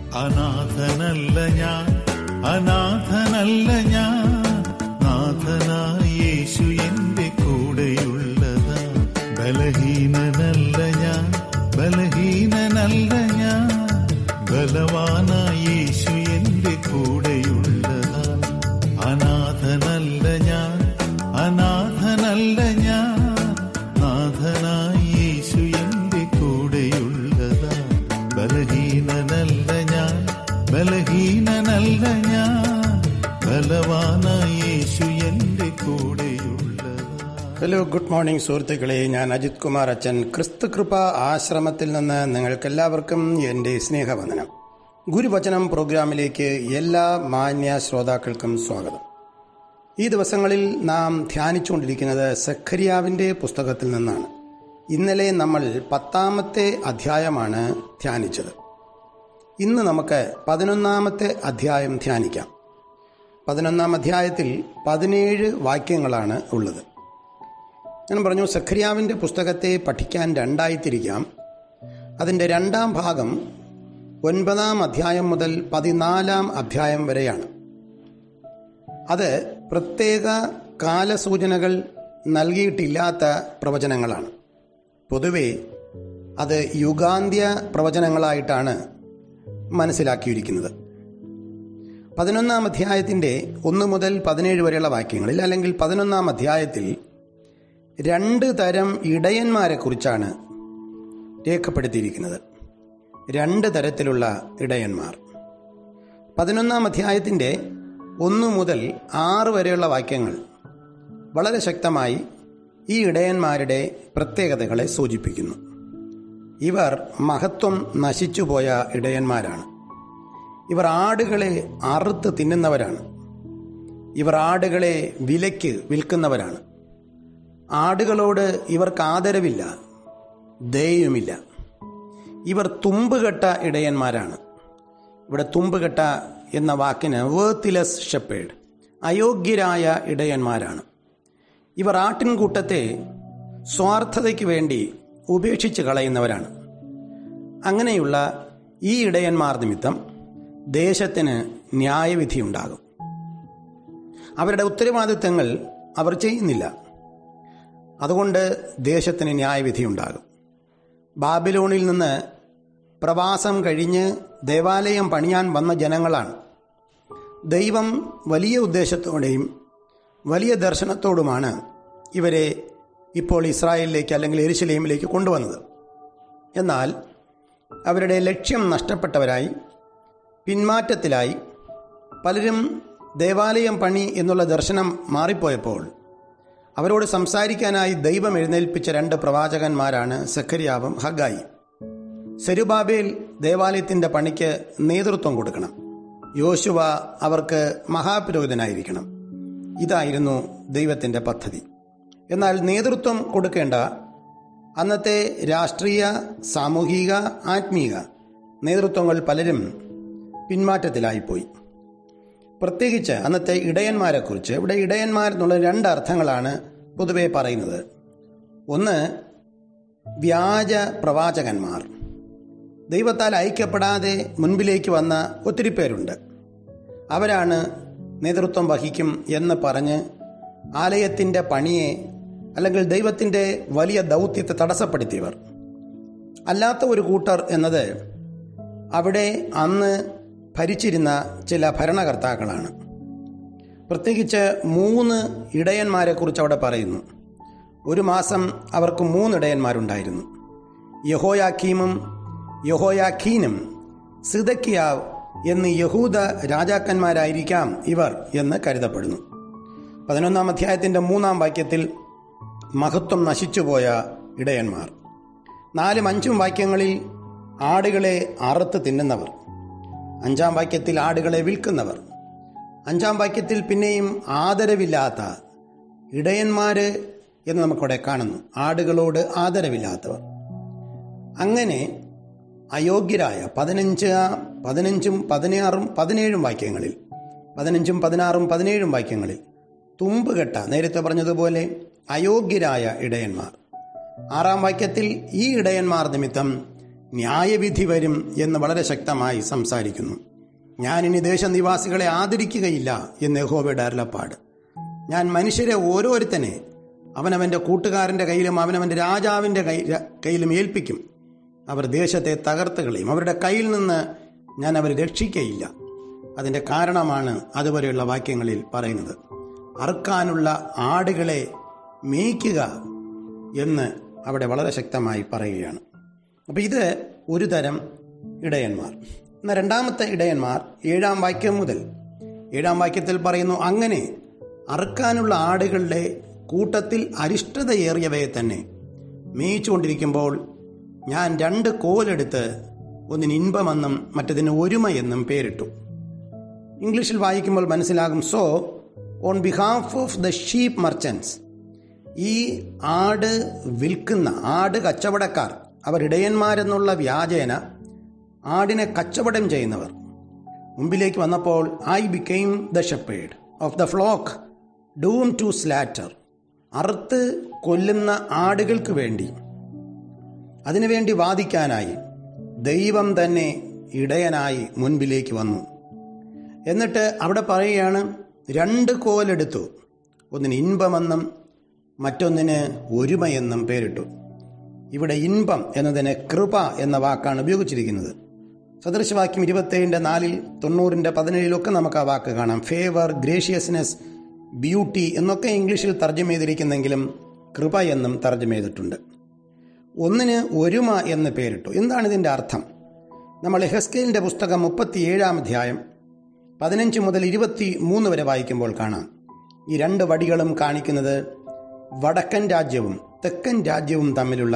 അനാഥനല്ല ഞാൻ അനാഥനല്ല ഞാൻ നാഥനായ യേശു എന്റെ കൂടെയുള്ളതാ ബലഹീനനല്ല ഞാൻ ബലഹീനനല്ല ഞാൻ ബലവാനായ യേശു എന്റെ കൂടെയുള്ളതാ അനാഥനല്ല ഞാൻ അനാഥനല്ല ഞാൻ നാഥനായ യേശു എന്റെ കൂടെയുള്ളതാ ബലഹീനനല്ല ഞാൻ ബലഹീനനല്ല ഞാൻ ബലവാനായ യേശു എന്റെ കൂടെയുള്ളതാ ഹലോ ഗുഡ് മോർണിംഗ് സുഹൃത്തുക്കളെ ഞാൻ അജിത് കുമാർ അച്ഛൻ ക്രിസ്തുകൃപ ആശ്രമത്തിൽ നിന്ന് നിങ്ങൾക്കെല്ലാവർക്കും എൻ്റെ സ്നേഹവന്ദനം ഗുരുവചനം പ്രോഗ്രാമിലേക്ക് എല്ലാ മാന്യ ശ്രോതാക്കൾക്കും സ്വാഗതം ഈ ദിവസങ്ങളിൽ നാം ധ്യാനിച്ചുകൊണ്ടിരിക്കുന്നത് സഖരിയാവിൻ്റെ പുസ്തകത്തിൽ നിന്നാണ് ഇന്നലെ നമ്മൾ പത്താമത്തെ അധ്യായമാണ് ധ്യാനിച്ചത് ഇന്ന് നമുക്ക് പതിനൊന്നാമത്തെ അധ്യായം ധ്യാനിക്കാം പതിനൊന്നാം അധ്യായത്തിൽ പതിനേഴ് വാക്യങ്ങളാണ് ഉള്ളത് ഞാൻ പറഞ്ഞു സഖരിയാവിൻ്റെ പുസ്തകത്തെ പഠിക്കാൻ രണ്ടായി തിരിക്കാം അതിൻ്റെ രണ്ടാം ഭാഗം ഒൻപതാം അധ്യായം മുതൽ പതിനാലാം അധ്യായം വരെയാണ് അത് പ്രത്യേക കാലസൂചനകൾ നൽകിയിട്ടില്ലാത്ത പ്രവചനങ്ങളാണ് പൊതുവെ അത് യുഗാന്ത്യ പ്രവചനങ്ങളായിട്ടാണ് മനസ്സിലാക്കിയിരിക്കുന്നത് പതിനൊന്നാം അധ്യായത്തിൻ്റെ ഒന്ന് മുതൽ പതിനേഴ് വരെയുള്ള വാക്യങ്ങളിൽ അല്ലെങ്കിൽ പതിനൊന്നാം അധ്യായത്തിൽ രണ്ട് തരം ഇടയന്മാരെക്കുറിച്ചാണ് രേഖപ്പെടുത്തിയിരിക്കുന്നത് രണ്ട് തരത്തിലുള്ള ഇടയന്മാർ പതിനൊന്നാം അധ്യായത്തിൻ്റെ ഒന്ന് മുതൽ ആറ് വരെയുള്ള വാക്യങ്ങൾ വളരെ ശക്തമായി ഈ ഇടയന്മാരുടെ പ്രത്യേകതകളെ സൂചിപ്പിക്കുന്നു ഇവർ മഹത്വം നശിച്ചുപോയ ഇടയന്മാരാണ് ഇവർ ആടുകളെ അറുത്ത് തിന്നുന്നവരാണ് ഇവർ ആടുകളെ വിലയ്ക്ക് വിൽക്കുന്നവരാണ് ആടുകളോട് ഇവർക്ക് ആദരവില്ല ദയയുമില്ല ഇവർ തുമ്പുകെട്ട ഇടയന്മാരാണ് ഇവിടെ തുമ്പുകെട്ട എന്ന വാക്കിന് വേർത്തിലെസ് ഷെപ്പേഡ് അയോഗ്യരായ ഇടയന്മാരാണ് ഇവർ ആട്ടിൻകൂട്ടത്തെ സ്വാർത്ഥതയ്ക്ക് വേണ്ടി ഉപേക്ഷിച്ച് കളയുന്നവരാണ് അങ്ങനെയുള്ള ഈ ഇടയന്മാർ നിമിത്തം ദേശത്തിന് ന്യായവിധിയുണ്ടാകും അവരുടെ ഉത്തരവാദിത്തങ്ങൾ അവർ ചെയ്യുന്നില്ല അതുകൊണ്ട് ദേശത്തിന് ന്യായവിധിയുണ്ടാകും ബാബിലോണിൽ നിന്ന് പ്രവാസം കഴിഞ്ഞ് ദേവാലയം പണിയാൻ വന്ന ജനങ്ങളാണ് ദൈവം വലിയ ഉദ്ദേശത്തോടെയും വലിയ ദർശനത്തോടുമാണ് ഇവരെ ഇപ്പോൾ ഇസ്രായേലിലേക്ക് അല്ലെങ്കിൽ എരുശലേമിലേക്ക് കൊണ്ടുവന്നത് എന്നാൽ അവരുടെ ലക്ഷ്യം നഷ്ടപ്പെട്ടവരായി പിന്മാറ്റത്തിലായി പലരും ദേവാലയം പണി എന്നുള്ള ദർശനം മാറിപ്പോയപ്പോൾ അവരോട് സംസാരിക്കാനായി ദൈവം എഴുന്നേൽപ്പിച്ച രണ്ട് പ്രവാചകന്മാരാണ് സഖരിയാവും ഹഗായി സെരുബാബേൽ ദേവാലയത്തിന്റെ പണിക്ക് നേതൃത്വം കൊടുക്കണം യോശുവ അവർക്ക് മഹാപുരോഹിതനായിരിക്കണം ഇതായിരുന്നു ദൈവത്തിന്റെ പദ്ധതി എന്നാൽ നേതൃത്വം കൊടുക്കേണ്ട അന്നത്തെ രാഷ്ട്രീയ സാമൂഹിക ആത്മീക നേതൃത്വങ്ങൾ പലരും പിന്മാറ്റത്തിലായിപ്പോയി പ്രത്യേകിച്ച് അന്നത്തെ ഇടയന്മാരെക്കുറിച്ച് ഇവിടെ ഇടയന്മാർ എന്നുള്ള രണ്ട് അർത്ഥങ്ങളാണ് പൊതുവെ പറയുന്നത് ഒന്ന് വ്യാജ പ്രവാചകന്മാർ ദൈവത്താൽ ഐക്യപ്പെടാതെ മുൻപിലേക്ക് വന്ന ഒത്തിരി പേരുണ്ട് അവരാണ് നേതൃത്വം വഹിക്കും എന്ന് പറഞ്ഞ് ആലയത്തിൻ്റെ പണിയെ അല്ലെങ്കിൽ ദൈവത്തിൻ്റെ വലിയ ദൗത്യത്തെ തടസ്സപ്പെടുത്തിയവർ അല്ലാത്ത ഒരു കൂട്ടർ എന്നത് അവിടെ അന്ന് ഭരിച്ചിരുന്ന ചില ഭരണകർത്താക്കളാണ് പ്രത്യേകിച്ച് മൂന്ന് ഇടയന്മാരെക്കുറിച്ച് അവിടെ പറയുന്നു ഒരു മാസം അവർക്ക് മൂന്ന് ഇടയന്മാരുണ്ടായിരുന്നു യഹോയാക്കീമും യഹോയാഖീനും സിദക്കിയാവ് എന്ന് യഹൂദ രാജാക്കന്മാരായിരിക്കാം ഇവർ എന്ന് കരുതപ്പെടുന്നു പതിനൊന്നാം അധ്യായത്തിൻ്റെ മൂന്നാം വാക്യത്തിൽ മഹത്വം നശിച്ചുപോയ ഇടയന്മാർ നാലും അഞ്ചും വാക്യങ്ങളിൽ ആടുകളെ അറുത്ത് തിന്നുന്നവർ അഞ്ചാം വാക്യത്തിൽ ആടുകളെ വിൽക്കുന്നവർ അഞ്ചാം വാക്യത്തിൽ പിന്നെയും ആദരവില്ലാത്ത ഇടയന്മാര് എന്ന് നമുക്കവിടെ കാണുന്നു ആടുകളോട് ആദരവില്ലാത്തവർ അങ്ങനെ അയോഗ്യരായ പതിനഞ്ച് പതിനഞ്ചും പതിനാറും പതിനേഴും വാക്യങ്ങളിൽ പതിനഞ്ചും പതിനാറും പതിനേഴും വാക്യങ്ങളിൽ തുമ്പുകെട്ട നേരത്തെ പറഞ്ഞതുപോലെ അയോഗ്യരായ ഇടയന്മാർ ആറാം വാക്യത്തിൽ ഈ ഇടയന്മാർ നിമിത്തം ന്യായവിധി വരും എന്ന് വളരെ ശക്തമായി സംസാരിക്കുന്നു ഞാനിനി ദേശനിവാസികളെ ആദരിക്കുകയില്ല എന്ന് യഹോവയുടെ അരുളപ്പാട് ഞാൻ മനുഷ്യരെ ഓരോരുത്തനെ അവനവൻ്റെ കൂട്ടുകാരൻ്റെ കയ്യിലും അവനവൻ്റെ രാജാവിൻ്റെ കൈ കയ്യിലും ഏൽപ്പിക്കും അവർ ദേശത്തെ തകർത്ത് കളയും അവരുടെ കയ്യിൽ നിന്ന് ഞാൻ അവരെ രക്ഷിക്കയില്ല അതിൻ്റെ കാരണമാണ് അതുവരെയുള്ള വാക്യങ്ങളിൽ പറയുന്നത് അറുക്കാനുള്ള ആടുകളെ മേയ്ക്കുക എന്ന് അവിടെ വളരെ ശക്തമായി പറയുകയാണ് അപ്പോൾ ഇത് ഒരു തരം ഇടയന്മാർ എന്നാൽ രണ്ടാമത്തെ ഇടയന്മാർ ഏഴാം വാക്യം മുതൽ ഏഴാം വാക്യത്തിൽ പറയുന്നു അങ്ങനെ അറുക്കാനുള്ള ആടുകളുടെ കൂട്ടത്തിൽ അരിഷ്ടതയേറിയവയെ തന്നെ മേയിച്ചുകൊണ്ടിരിക്കുമ്പോൾ ഞാൻ രണ്ട് കോലെടുത്ത് ഒന്നിന് ഇൻപമെന്നും മറ്റതിന് ഒരുമയെന്നും പേരിട്ടു ഇംഗ്ലീഷിൽ വായിക്കുമ്പോൾ മനസ്സിലാകും so on behalf of the sheep merchants ഈ ആട് വിൽക്കുന്ന ആട് കച്ചവടക്കാർ അവർ ഇടയന്മാരെന്നുള്ള വ്യാജേന ആടിനെ കച്ചവടം ചെയ്യുന്നവർ മുമ്പിലേക്ക് വന്നപ്പോൾ I became the shepherd of the flock doom to slaughter അറുത്ത് കൊല്ലുന്ന ആടുകൾക്ക് വേണ്ടി അതിനുവേണ്ടി വാദിക്കാനായി ദൈവം തന്നെ ഇടയനായി മുൻപിലേക്ക് വന്നു എന്നിട്ട് അവിടെ പറയുകയാണ് രണ്ട് കോലെടുത്തു ഒന്നിന് ഇൻപമെന്നും മറ്റൊന്നിന് ഒരുമയെന്നും പേരിട്ടു ഇവിടെ ഇൻപം എന്നതിന് കൃപ എന്ന വാക്കാണ് ഉപയോഗിച്ചിരിക്കുന്നത് സദൃശവാക്യം ഇരുപത്തേഴിൻ്റെ നാലിൽ തൊണ്ണൂറിൻ്റെ പതിനേഴിലൊക്കെ നമുക്ക് ആ വാക്ക് കാണാം ഫേവർ ഗ്രേഷ്യസ്നെസ് ബ്യൂട്ടി എന്നൊക്കെ ഇംഗ്ലീഷിൽ തർജ്ജമ ചെയ്തിരിക്കുന്നെങ്കിലും കൃപ എന്നും തർജ്ജമ ചെയ്തിട്ടുണ്ട് ഒന്നിന് ഒരുമ എന്ന് പേരിട്ടു എന്താണ് ഇതിൻ്റെ അർത്ഥം നമ്മൾ ഹെസ്കേലിൻ്റെ പുസ്തകം മുപ്പത്തിയേഴാം അധ്യായം പതിനഞ്ച് മുതൽ ഇരുപത്തി മൂന്ന് വരെ വായിക്കുമ്പോൾ കാണാം ഈ രണ്ട് വടികളും കാണിക്കുന്നത് വടക്കൻ രാജ്യവും തെക്കൻ രാജ്യവും തമ്മിലുള്ള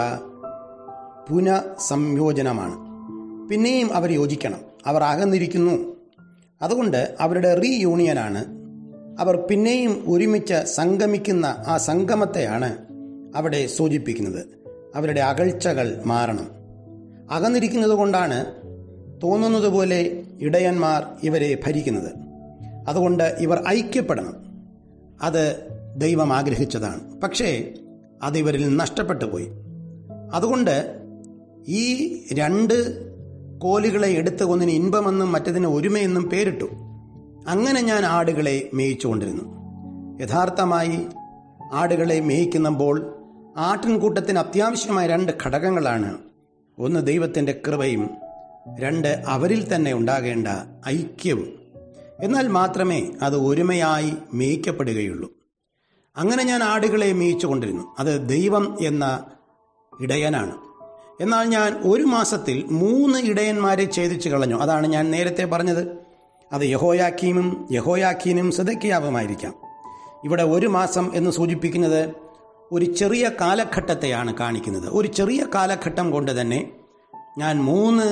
പുനഃസംയോജനമാണ് പിന്നെയും അവർ യോജിക്കണം അവർ അകന്നിരിക്കുന്നു അതുകൊണ്ട് അവരുടെ റീയൂണിയനാണ് അവർ പിന്നെയും ഒരുമിച്ച് സംഗമിക്കുന്ന ആ സംഗമത്തെയാണ് അവിടെ സൂചിപ്പിക്കുന്നത് അവരുടെ അകൽച്ചകൾ മാറണം അകന്നിരിക്കുന്നത് കൊണ്ടാണ് തോന്നുന്നത് പോലെ ഇടയന്മാർ ഇവരെ ഭരിക്കുന്നത് അതുകൊണ്ട് ഇവർ ഐക്യപ്പെടണം അത് ദൈവം ആഗ്രഹിച്ചതാണ് പക്ഷേ അത് ഇവരിൽ നഷ്ടപ്പെട്ടു പോയി അതുകൊണ്ട് ഈ രണ്ട് കോലുകളെ എടുത്ത് ഒന്നിന് ഇൻപമെന്നും മറ്റതിന് ഒരുമയെന്നും പേരിട്ടു അങ്ങനെ ഞാൻ ആടുകളെ മേയിച്ചുകൊണ്ടിരുന്നു യഥാർത്ഥമായി ആടുകളെ മേയിക്കുമ്പോൾ ആട്ടിൻകൂട്ടത്തിന് അത്യാവശ്യമായ രണ്ട് ഘടകങ്ങളാണ് ഒന്ന് ദൈവത്തിൻ്റെ കൃപയും രണ്ട് അവരിൽ തന്നെ ഉണ്ടാകേണ്ട ഐക്യവും എന്നാൽ മാത്രമേ അത് ഒരുമയായി മേയ്ക്കപ്പെടുകയുള്ളൂ അങ്ങനെ ഞാൻ ആടുകളെ മേയിച്ചു കൊണ്ടിരുന്നു അത് ദൈവം എന്ന ഇടയനാണ് എന്നാൽ ഞാൻ ഒരു മാസത്തിൽ മൂന്ന് ഇടയന്മാരെ ഛേദിച്ചു കളഞ്ഞു അതാണ് ഞാൻ നേരത്തെ പറഞ്ഞത് അത് യഹോയാക്കീമും യഹോയാക്കീനും സദക്കിയാവുമായിരിക്കാം ഇവിടെ ഒരു മാസം എന്ന് സൂചിപ്പിക്കുന്നത് ഒരു ചെറിയ കാലഘട്ടത്തെയാണ് കാണിക്കുന്നത് ഒരു ചെറിയ കാലഘട്ടം കൊണ്ട് തന്നെ ഞാൻ മൂന്ന്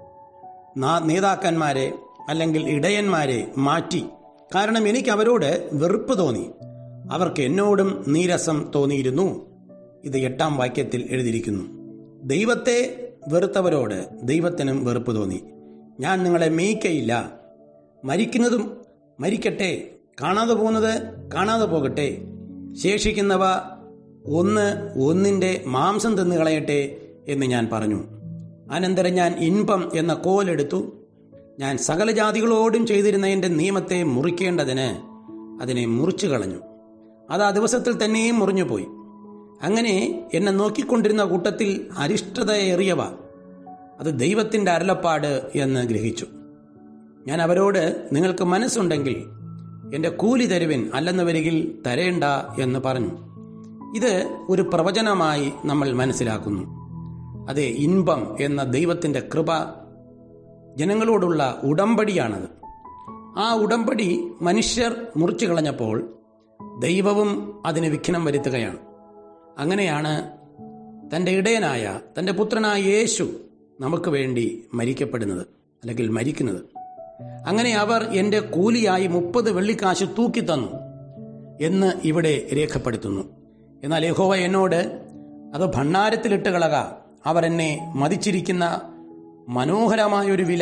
നേതാക്കന്മാരെ അല്ലെങ്കിൽ ഇടയന്മാരെ മാറ്റി കാരണം എനിക്ക് അവരോട് വെറുപ്പ് തോന്നി അവർക്ക് എന്നോടും നീരസം തോന്നിയിരുന്നു ഇത് എട്ടാം വാക്യത്തിൽ എഴുതിയിരിക്കുന്നു ദൈവത്തെ വെറുത്തവരോട് ദൈവത്തിനും വെറുപ്പ് തോന്നി ഞാൻ നിങ്ങളെ മേയ്ക്കയില്ല മരിക്കുന്നതും മരിക്കട്ടെ കാണാതെ പോകുന്നത് കാണാതെ പോകട്ടെ ശേഷിക്കുന്നവ ഒന്ന് ഒന്നിൻ്റെ മാംസം തിന്നു കളയട്ടെ എന്ന് ഞാൻ പറഞ്ഞു അനന്തരം ഞാൻ ഇൻപം എന്ന കോലെടുത്തു ഞാൻ സകല ജാതികളോടും ചെയ്തിരുന്ന എൻ്റെ നിയമത്തെ മുറിക്കേണ്ടതിന് അതിനെ മുറിച്ചു കളഞ്ഞു അത് ആ ദിവസത്തിൽ തന്നെയും മുറിഞ്ഞുപോയി അങ്ങനെ എന്നെ നോക്കിക്കൊണ്ടിരുന്ന കൂട്ടത്തിൽ അരിഷ്ടതയേറിയവ അത് ദൈവത്തിൻ്റെ അരുളപ്പാട് എന്ന് ഗ്രഹിച്ചു ഞാൻ അവരോട് നിങ്ങൾക്ക് മനസ്സുണ്ടെങ്കിൽ എൻ്റെ കൂലി തരുവിൻ അല്ലെന്ന് വരികിൽ തരേണ്ട എന്ന് പറഞ്ഞു ഇത് ഒരു പ്രവചനമായി നമ്മൾ മനസ്സിലാക്കുന്നു അതെ ഇൻപം എന്ന ദൈവത്തിൻ്റെ കൃപ ജനങ്ങളോടുള്ള ഉടമ്പടിയാണത് ആ ഉടമ്പടി മനുഷ്യർ മുറിച്ചു കളഞ്ഞപ്പോൾ ദൈവവും അതിന് വിഘ്നം വരുത്തുകയാണ് അങ്ങനെയാണ് തൻ്റെ ഇടയനായ തൻ്റെ പുത്രനായ യേശു നമുക്ക് വേണ്ടി മരിക്കപ്പെടുന്നത് അല്ലെങ്കിൽ മരിക്കുന്നത് അങ്ങനെ അവർ എൻ്റെ കൂലിയായി മുപ്പത് വെള്ളിക്കാശ് തൂക്കി തന്നു എന്ന് ഇവിടെ രേഖപ്പെടുത്തുന്നു എന്നാൽ യഹോവ എന്നോട് അത് ഭണ്ണാരത്തിലിട്ട് കളക അവർ എന്നെ മതിച്ചിരിക്കുന്ന മനോഹരമായൊരു വില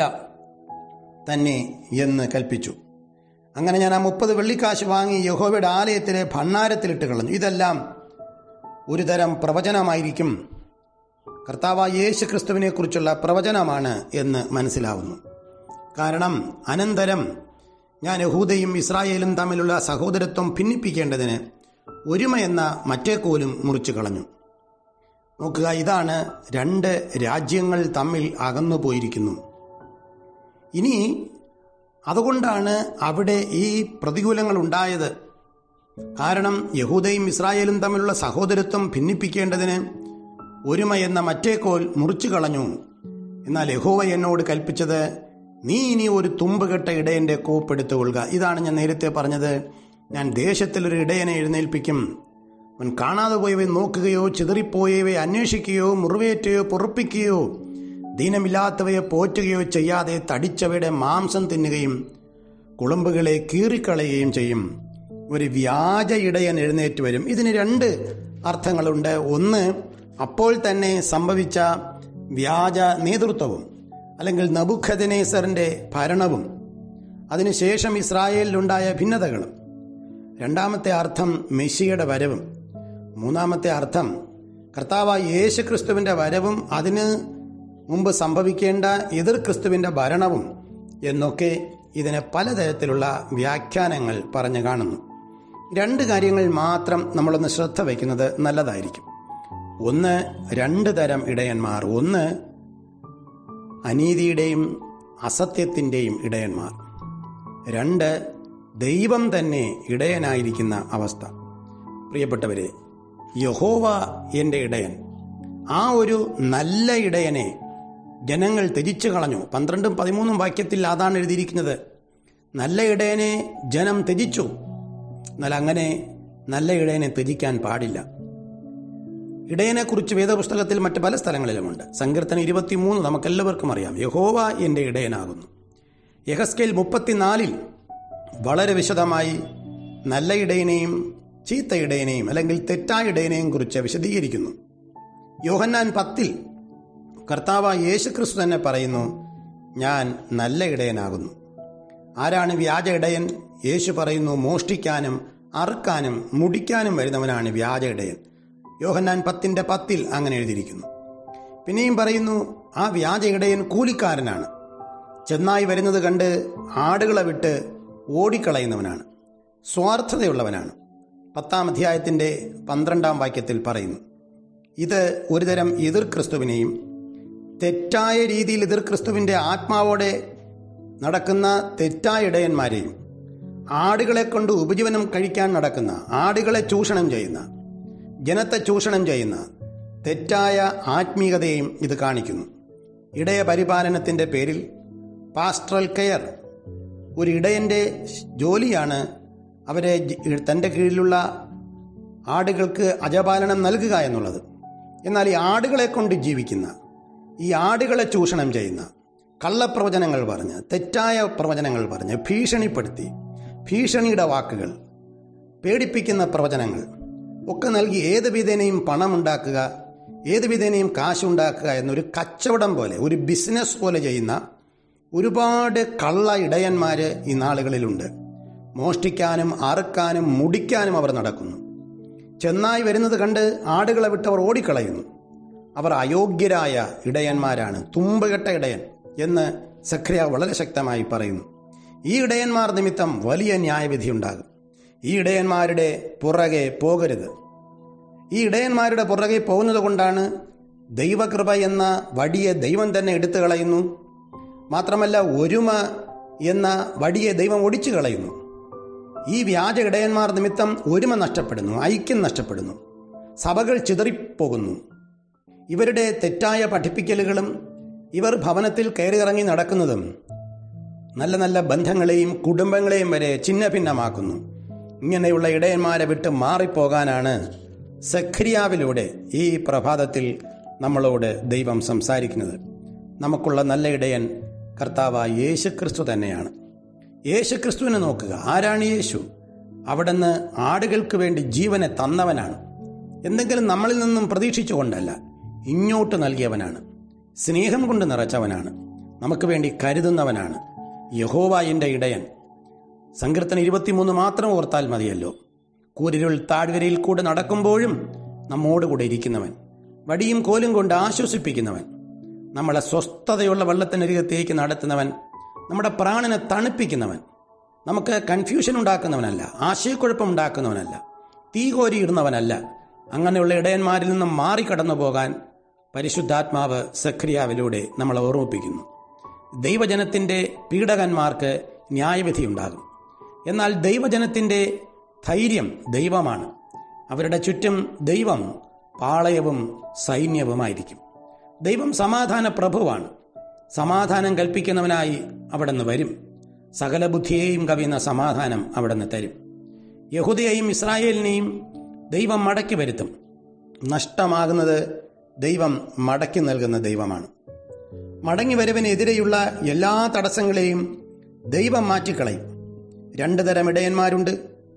തന്നെ എന്ന് കൽപ്പിച്ചു അങ്ങനെ ഞാൻ ആ മുപ്പത് വെള്ളിക്കാശ് വാങ്ങി യഹോവയുടെ ആലയത്തിലെ ഭണ്ണാരത്തിലിട്ട് കളഞ്ഞു ഇതെല്ലാം ഒരു തരം പ്രവചനമായിരിക്കും കർത്താവ് യേശു ക്രിസ്തുവിനെ കുറിച്ചുള്ള പ്രവചനമാണ് എന്ന് മനസ്സിലാവുന്നു കാരണം അനന്തരം ഞാൻ യഹൂദയും ഇസ്രായേലും തമ്മിലുള്ള സഹോദരത്വം ഭിന്നിപ്പിക്കേണ്ടതിന് ഒരുമ എന്ന മറ്റേ കോലും മുറിച്ചു കളഞ്ഞു നോക്കുക ഇതാണ് രണ്ട് രാജ്യങ്ങൾ തമ്മിൽ അകന്നു പോയിരിക്കുന്നു ഇനി അതുകൊണ്ടാണ് അവിടെ ഈ പ്രതികൂലങ്ങൾ ഉണ്ടായത് കാരണം യഹൂദയും ഇസ്രായേലും തമ്മിലുള്ള സഹോദരത്വം ഭിന്നിപ്പിക്കേണ്ടതിന് ഒരുമ എന്ന മറ്റേ കോൽ മുറിച്ചു കളഞ്ഞു എന്നാൽ യഹോവ എന്നോട് കൽപ്പിച്ചത് നീ ഇനി ഒരു തുമ്പുകെട്ട ഇടയന്റെ കോപ്പെടുത്തുകൊള്ളുക ഇതാണ് ഞാൻ നേരത്തെ പറഞ്ഞത് ഞാൻ ദേശത്തിലൊരു ഇടയനെ എഴുന്നേൽപ്പിക്കും അവൻ കാണാതെ പോയവയെ നോക്കുകയോ ചിതറിപ്പോയവയെ അന്വേഷിക്കുകയോ മുറിവേറ്റുകയോ പൊറുപ്പിക്കുകയോ ദീനമില്ലാത്തവയെ പോറ്റുകയോ ചെയ്യാതെ തടിച്ചവയുടെ മാംസം തിന്നുകയും കുളമ്പുകളെ കീറിക്കളയുകയും ചെയ്യും ഒരു വ്യാജ ഇടയൻ എഴുന്നേറ്റ് വരും ഇതിന് രണ്ട് അർത്ഥങ്ങളുണ്ട് ഒന്ന് അപ്പോൾ തന്നെ സംഭവിച്ച വ്യാജ നേതൃത്വവും അല്ലെങ്കിൽ നബുഖദനേസറിന്റെ ഭരണവും അതിനുശേഷം ഇസ്രായേലിലുണ്ടായ ഭിന്നതകളും രണ്ടാമത്തെ അർത്ഥം മെസ്സിയുടെ വരവും മൂന്നാമത്തെ അർത്ഥം കർത്താവ് യേശു ക്രിസ്തുവിന്റെ വരവും അതിന് മുമ്പ് സംഭവിക്കേണ്ട എതിർ ക്രിസ്തുവിന്റെ ഭരണവും എന്നൊക്കെ ഇതിന് പലതരത്തിലുള്ള വ്യാഖ്യാനങ്ങൾ പറഞ്ഞു കാണുന്നു രണ്ട് കാര്യങ്ങൾ മാത്രം നമ്മളൊന്ന് ശ്രദ്ധ വയ്ക്കുന്നത് നല്ലതായിരിക്കും ഒന്ന് രണ്ട് തരം ഇടയന്മാർ ഒന്ന് അനീതിയുടെയും അസത്യത്തിൻ്റെയും ഇടയന്മാർ രണ്ട് ദൈവം തന്നെ ഇടയനായിരിക്കുന്ന അവസ്ഥ പ്രിയപ്പെട്ടവരെ യഹോവ എൻ്റെ ഇടയൻ ആ ഒരു നല്ല ഇടയനെ ജനങ്ങൾ ത്യജിച്ചു കളഞ്ഞു പന്ത്രണ്ടും പതിമൂന്നും വാക്യത്തിൽ അതാണ് എഴുതിയിരിക്കുന്നത് നല്ല ഇടയനെ ജനം ത്യജിച്ചു എന്നാൽ അങ്ങനെ നല്ല ഇടയനെ ത്യജിക്കാൻ പാടില്ല ഇടയനെക്കുറിച്ച് വേദപുസ്തകത്തിൽ മറ്റ് പല സ്ഥലങ്ങളിലുമുണ്ട് സങ്കീർത്തനം ഇരുപത്തിമൂന്ന് നമുക്കെല്ലാവർക്കും അറിയാം യഹോവ എൻ്റെ ഇടയനാകുന്നു യഹസ്കേൽ മുപ്പത്തിനാലിൽ വളരെ വിശദമായി നല്ല ഇടയനെയും ചീത്ത ഇടയനെയും അല്ലെങ്കിൽ തെറ്റായ ഇടയനെയും കുറിച്ച് വിശദീകരിക്കുന്നു യോഹന്നാൻ പത്തിൽ കർത്താവ് യേശുക്രിസ്തു തന്നെ പറയുന്നു ഞാൻ നല്ല ഇടയനാകുന്നു ആരാണ് വ്യാജ ഇടയൻ യേശു പറയുന്നു മോഷ്ടിക്കാനും അറുക്കാനും മുടിക്കാനും വരുന്നവനാണ് വ്യാജ ഇടയൻ യോഹന്നാൻ പത്തിന്റെ പത്തിൽ അങ്ങനെ എഴുതിയിരിക്കുന്നു പിന്നെയും പറയുന്നു ആ വ്യാജ ഇടയൻ കൂലിക്കാരനാണ് ചെന്നായി വരുന്നത് കണ്ട് ആടുകളെ വിട്ട് ഓടിക്കളയുന്നവനാണ് സ്വാർത്ഥതയുള്ളവനാണ് പത്താം അധ്യായത്തിന്റെ പന്ത്രണ്ടാം വാക്യത്തിൽ പറയുന്നു ഇത് ഒരുതരം എതിർ ക്രിസ്തുവിനെയും തെറ്റായ രീതിയിൽ എതിർ ക്രിസ്തുവിന്റെ ആത്മാവോടെ നടക്കുന്ന തെറ്റായ ഇടയന്മാരെയും ആടുകളെ കൊണ്ട് ഉപജീവനം കഴിക്കാൻ നടക്കുന്ന ആടുകളെ ചൂഷണം ചെയ്യുന്ന ജനത്തെ ചൂഷണം ചെയ്യുന്ന തെറ്റായ ആത്മീയതയെയും ഇത് കാണിക്കുന്നു ഇടയ പരിപാലനത്തിന്റെ പേരിൽ പാസ്ട്രൽ കെയർ ഒരു ഇടയന്റെ ജോലിയാണ് അവരെ ജ- തന്റെ കീഴിലുള്ള ആടുകൾക്ക് അജപാലനം നൽകുക എന്നുള്ളത് എന്നാൽ ഈ ആടുകളെ കൊണ്ട് ജീവിക്കുന്ന ഈ ആടുകളെ ചൂഷണം ചെയ്യുന്ന കള്ളപ്രവചനങ്ങൾ പറഞ്ഞ് തെറ്റായ പ്രവചനങ്ങൾ പറഞ്ഞ് ഭീഷണിപ്പെടുത്തി ഭീഷണിയുടെ വാക്കുകൾ പേടിപ്പിക്കുന്ന പ്രവചനങ്ങൾ ഒക്കെ നൽകി ഏത് വിധേനയും പണമുണ്ടാക്കുക ഏത് വിധേനയും കാശുണ്ടാക്കുക എന്നൊരു കച്ചവടം പോലെ ഒരു ബിസിനസ് പോലെ ചെയ്യുന്ന ഒരുപാട് കള്ള ഇടയന്മാര് ഈ നാളുകളിലുണ്ട് മോഷ്ടിക്കാനും അറുക്കാനും മുടിക്കാനും അവർ നടക്കുന്നു ചെന്നായി വരുന്നത് കണ്ട് ആടുകളെ വിട്ടവർ ഓടിക്കളയുന്നു അവർ അയോഗ്യരായ ഇടയന്മാരാണ് തുമ്പുകെട്ട ഇടയൻ എന്ന് സഖ്രിയ വളരെ ശക്തമായി പറയുന്നു ഈ ഇടയന്മാർ നിമിത്തം വലിയ ന്യായവിധി ഉണ്ടാകും ഈ ഇടയന്മാരുടെ പുറകെ പോകരുത് ഈ ഇടയന്മാരുടെ പുറകെ പോകുന്നത് കൊണ്ടാണ് ദൈവകൃപ എന്ന വടിയെ ദൈവം തന്നെ എടുത്തു കളയുന്നു മാത്രമല്ല ഒരുമ എന്ന വടിയെ ദൈവം ഒടിച്ചു കളയുന്നു ഈ വ്യാജ ഇടയന്മാർ നിമിത്തം ഒരുമ നഷ്ടപ്പെടുന്നു ഐക്യം നഷ്ടപ്പെടുന്നു സഭകൾ ചിതറിപ്പോകുന്നു ഇവരുടെ തെറ്റായ പഠിപ്പിക്കലുകളും ഇവർ ഭവനത്തിൽ കയറിയിറങ്ങി നടക്കുന്നതും നല്ല നല്ല ബന്ധങ്ങളെയും കുടുംബങ്ങളെയും വരെ ഛിന്ന ഭിന്നമാക്കുന്നു ഇങ്ങനെയുള്ള ഇടയന്മാരെ വിട്ട് മാറിപ്പോകാനാണ് സഖ്രിയാവിലൂടെ ഈ പ്രഭാതത്തിൽ നമ്മളോട് ദൈവം സംസാരിക്കുന്നത് നമുക്കുള്ള നല്ല ഇടയൻ കർത്താവായ യേശുക്രിസ്തു തന്നെയാണ് യേശുക്രിസ്തുവിനെ നോക്കുക ആരാണ് യേശു അവിടുന്ന് ആടുകൾക്ക് വേണ്ടി ജീവനെ തന്നവനാണ് എന്തെങ്കിലും നമ്മളിൽ നിന്നും പ്രതീക്ഷിച്ചുകൊണ്ടല്ല ഇങ്ങോട്ട് നൽകിയവനാണ് സ്നേഹം കൊണ്ട് നിറച്ചവനാണ് നമുക്ക് വേണ്ടി കരുതുന്നവനാണ് യഹോവ എൻ്റെ ഇടയൻ സങ്കീർത്തനം ഇരുപത്തിമൂന്ന് മാത്രം ഓർത്താൽ മതിയല്ലോ കൂരിരുൾ താഴ്വരയിൽ കൂടെ നടക്കുമ്പോഴും നമ്മോട് കൂടെ ഇരിക്കുന്നവൻ വടിയും കോലും കൊണ്ട് ആശ്വസിപ്പിക്കുന്നവൻ നമ്മളെ സ്വസ്ഥതയുള്ള വെള്ളത്തിനരികത്തേക്ക് നടത്തുന്നവൻ നമ്മുടെ പ്രാണനെ തണുപ്പിക്കുന്നവൻ നമുക്ക് കൺഫ്യൂഷൻ ഉണ്ടാക്കുന്നവനല്ല ആശയക്കുഴപ്പം ഉണ്ടാക്കുന്നവനല്ല തീ കോരിയിടുന്നവനല്ല അങ്ങനെയുള്ള ഇടയന്മാരിൽ നിന്നും മാറിക്കടന്നു പോകാൻ പരിശുദ്ധാത്മാവ് സഖ്രിയാവിലൂടെ നമ്മളെ ഓർമ്മിപ്പിക്കുന്നു ദൈവജനത്തിൻ്റെ പീഡകന്മാർക്ക് ന്യായവിധിയുണ്ടാകും എന്നാൽ ദൈവജനത്തിൻ്റെ ധൈര്യം ദൈവമാണ് അവരുടെ ചുറ്റും ദൈവം പാളയവും സൈന്യവുമായിരിക്കും ദൈവം സമാധാന പ്രഭുവാണ് സമാധാനം കൽപ്പിക്കുന്നവനായി അവിടെ നിന്ന് വരും സകല ബുദ്ധിയെയും കവിയുന്ന സമാധാനം അവിടെ നിന്ന് തരും യഹുദയെയും ഇസ്രായേലിനെയും ദൈവം മടക്കി വരുത്തും നഷ്ടമാകുന്നത് ദൈവം മടക്കി നൽകുന്ന ദൈവമാണ് മടങ്ങി വരവിനെതിരെയുള്ള എല്ലാ തടസ്സങ്ങളെയും ദൈവം മാറ്റിക്കളയും രണ്ട് തരം ഇടയന്മാരുണ്ട്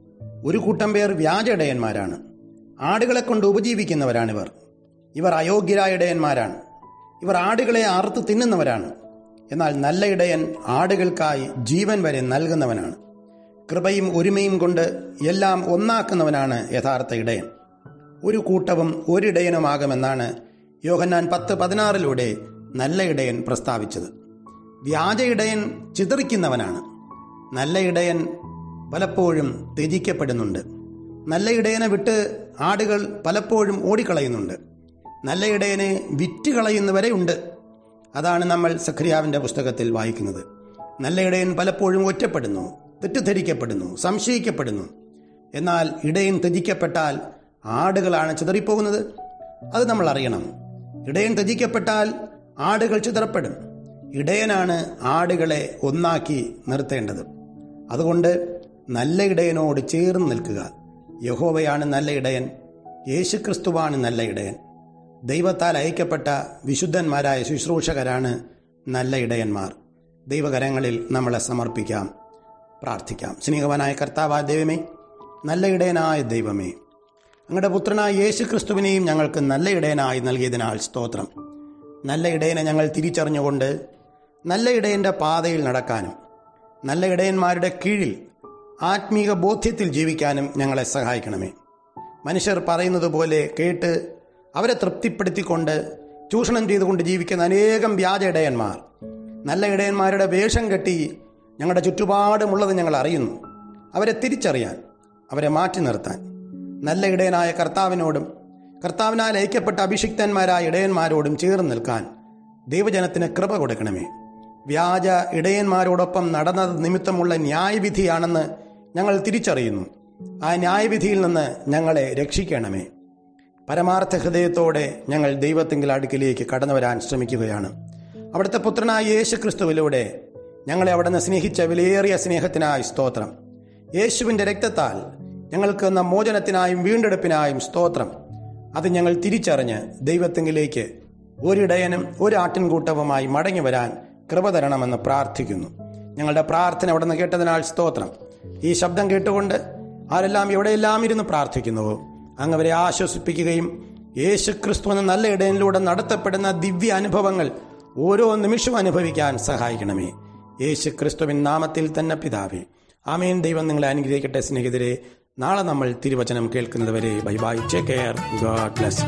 ഒരു കൂട്ടം പേർ വ്യാജ ഇടയന്മാരാണ് ആടുകളെ കൊണ്ട് ഉപജീവിക്കുന്നവരാണിവർ ഇവർ അയോഗ്യരായ ഇടയന്മാരാണ് ഇവർ ആടുകളെ അറുത്ത് തിന്നുന്നവരാണ് എന്നാൽ നല്ല ഇടയൻ ആടുകൾക്കായി ജീവൻ വരെ നൽകുന്നവനാണ് കൃപയും ഒരുമയും കൊണ്ട് എല്ലാം ഒന്നാക്കുന്നവനാണ് യഥാർത്ഥ ഇടയൻ ഒരു കൂട്ടവും ഒരിടയനുമാകുമെന്നാണ് യോഹന്നാൻ പത്ത് പതിനാറിലൂടെ നല്ല ഇടയൻ പ്രസ്താവിച്ചത് വ്യാജ ഇടയൻ ചിതറിക്കുന്നവനാണ് നല്ല ഇടയൻ പലപ്പോഴും ത്യജിക്കപ്പെടുന്നുണ്ട് നല്ല ഇടയനെ വിട്ട് ആടുകൾ പലപ്പോഴും ഓടിക്കളയുന്നുണ്ട് നല്ല ഇടയനെ വിറ്റ് കളയുന്നവരെ ഉണ്ട് അതാണ് നമ്മൾ സഖ്രിയാവിൻ്റെ പുസ്തകത്തിൽ വായിക്കുന്നത് നല്ല ഇടയൻ പലപ്പോഴും ഒറ്റപ്പെടുന്നു തെറ്റിദ്ധരിക്കപ്പെടുന്നു സംശയിക്കപ്പെടുന്നു എന്നാൽ ഇടയൻ ത്യജിക്കപ്പെട്ടാൽ ആടുകളാണ് ചിതറിപ്പോകുന്നത് അത് നമ്മൾ അറിയണം ഇടയൻ ത്യജിക്കപ്പെട്ടാൽ ആടുകൾ ചിതറപ്പെടും ഇടയനാണ് ആടുകളെ ഒന്നാക്കി നിർത്തേണ്ടത് അതുകൊണ്ട് നല്ല ഇടയനോട് ചേർന്ന് നിൽക്കുക യഹോവയാണ് നല്ല ഇടയൻ യേശുക്രിസ്തുവാണ് നല്ല ഇടയൻ ദൈവത്താൽ അയക്കപ്പെട്ട വിശുദ്ധന്മാരായ ശുശ്രൂഷകരാണ് നല്ല ഇടയന്മാർ ദൈവകരങ്ങളിൽ നമ്മളെ സമർപ്പിക്കാം പ്രാർത്ഥിക്കാം സ്നേഹവാനായ കർത്താവായ ദൈവമേ നല്ല ഇടയനായ ദൈവമേ അങ്ങയുടെ പുത്രനായ യേശു ക്രിസ്തുവിനെയും ഞങ്ങൾക്ക് നല്ല ഇടയനായി നൽകിയതിനാൽ സ്തോത്രം നല്ല ഇടയനെ ഞങ്ങൾ തിരിച്ചറിഞ്ഞുകൊണ്ട് നല്ല ഇടയൻ്റെ പാതയിൽ നടക്കാനും നല്ല ഇടയന്മാരുടെ കീഴിൽ ആത്മീക ബോധ്യത്തിൽ ജീവിക്കാനും ഞങ്ങളെ സഹായിക്കണമേ മനുഷ്യർ പറയുന്നത് പോലെ കേട്ട് അവരെ തൃപ്തിപ്പെടുത്തിക്കൊണ്ട് ചൂഷണം ചെയ്തുകൊണ്ട് ജീവിക്കുന്ന അനേകം വ്യാജ ഇടയന്മാർ നല്ല ഇടയന്മാരുടെ വേഷം കെട്ടി ഞങ്ങളുടെ ചുറ്റുപാടുമുള്ളത് ഞങ്ങൾ അറിയുന്നു അവരെ തിരിച്ചറിയാൻ അവരെ മാറ്റി നിർത്താൻ നല്ല ഇടയനായ കർത്താവിനോടും കർത്താവിനാൽ അയക്കപ്പെട്ട അഭിഷിക്തന്മാരായ ഇടയന്മാരോടും ചേർന്ന് നിൽക്കാൻ ദൈവജനത്തിന് കൃപ കൊടുക്കണമേ വ്യാജ ഇടയന്മാരോടൊപ്പം നടന്നത് നിമിത്തമുള്ള ന്യായവിധിയാണെന്ന് ഞങ്ങൾ തിരിച്ചറിയുന്നു ആ ന്യായവിധിയിൽ നിന്ന് ഞങ്ങളെ രക്ഷിക്കണമേ പരമാർത്ഥ ഹൃദയത്തോടെ ഞങ്ങൾ ദൈവത്തിങ്കിൽ അടുക്കിലേക്ക് കടന്നു വരാൻ ശ്രമിക്കുകയാണ് അവിടുത്തെ പുത്രനായ യേശു ക്രിസ്തുവിലൂടെ ഞങ്ങളെ അവിടുന്ന് സ്നേഹിച്ച വിലയേറിയ സ്നേഹത്തിനായി സ്തോത്രം യേശുവിൻ്റെ രക്തത്താൽ ഞങ്ങൾക്ക് എന്ന മോചനത്തിനായും വീണ്ടെടുപ്പിനായും സ്തോത്രം അത് ഞങ്ങൾ തിരിച്ചറിഞ്ഞ് ദൈവത്തിങ്കിലേക്ക് ഒരിടയനും ഒരു ആട്ടിൻകൂട്ടവുമായി മടങ്ങി വരാൻ കൃപ തരണമെന്ന് പ്രാർത്ഥിക്കുന്നു ഞങ്ങളുടെ പ്രാർത്ഥന അവിടെ നിന്ന് കേട്ടതിനാൽ സ്തോത്രം ഈ ശബ്ദം കേട്ടുകൊണ്ട് ആരെല്ലാം എവിടെയെല്ലാം ഇരുന്ന് പ്രാർത്ഥിക്കുന്നുവോ അങ്ങ് അവരെ ആശ്വസിപ്പിക്കുകയും യേശു ക്രിസ്തു എന്ന നല്ല ഇടയനിലൂടെ നടത്തപ്പെടുന്ന ദിവ്യ അനുഭവങ്ങൾ ഓരോ നിമിഷവും അനുഭവിക്കാൻ സഹായിക്കണമേ യേശു ക്രിസ്തുവിൻ നാമത്തിൽ തന്നെ പിതാവേ ആമേൻ ദൈവം നിങ്ങളെ അനുഗ്രഹിക്കട്ടെ സ്നേഹിതരെ നാളെ നമ്മൾ തിരുവചനം കേൾക്കുന്നത് വരെ bye bye take care God bless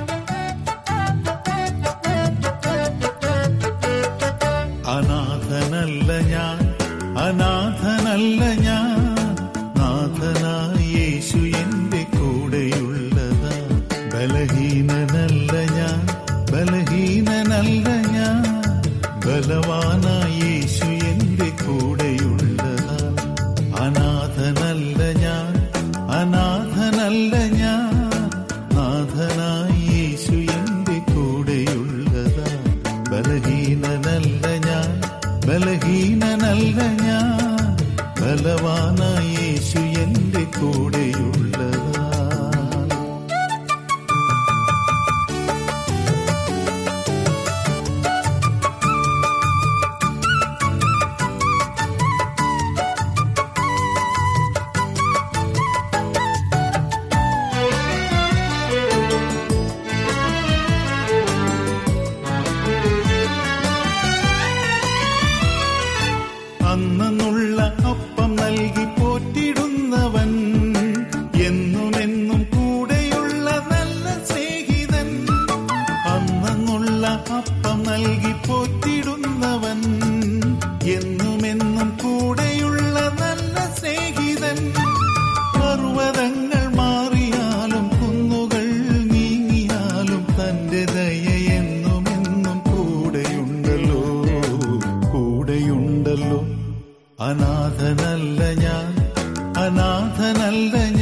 അനാഥനല്ല ഞാൻ അനാഥനല്ല ഞാൻ നാഥനായ യേശു എന്റെ കൂടെയുള്ളതാ ബലഹീനനല്ല ഞാൻ ബലഹീനനല്ല ഞാൻ ബലവാനായ യേശു എന്റെ കൂടെയുള്ളതാ അനാഥനല്ല ഞാൻ അനാഥനല്ല ഞാൻ നാഥനായ യേശു എന്റെ കൂടെയുള്ളതാ ബലഹീനനല്ല ഞാൻ ബലഹീനനല്ല ഞാൻ ബലവാനായ യേശു എന്റെ കൂടെയുള്ളതാ അന്നുള്ള അപ്പം നൽകി പോറ്റിടുന്നവൻ എന്നുമെന്നും കൂടെയുള്ള നല്ല സ്നേഹിതൻ ഉണ്ടല്ലോ അനാഥനല്ല ഞാൻ അനാഥനല്ല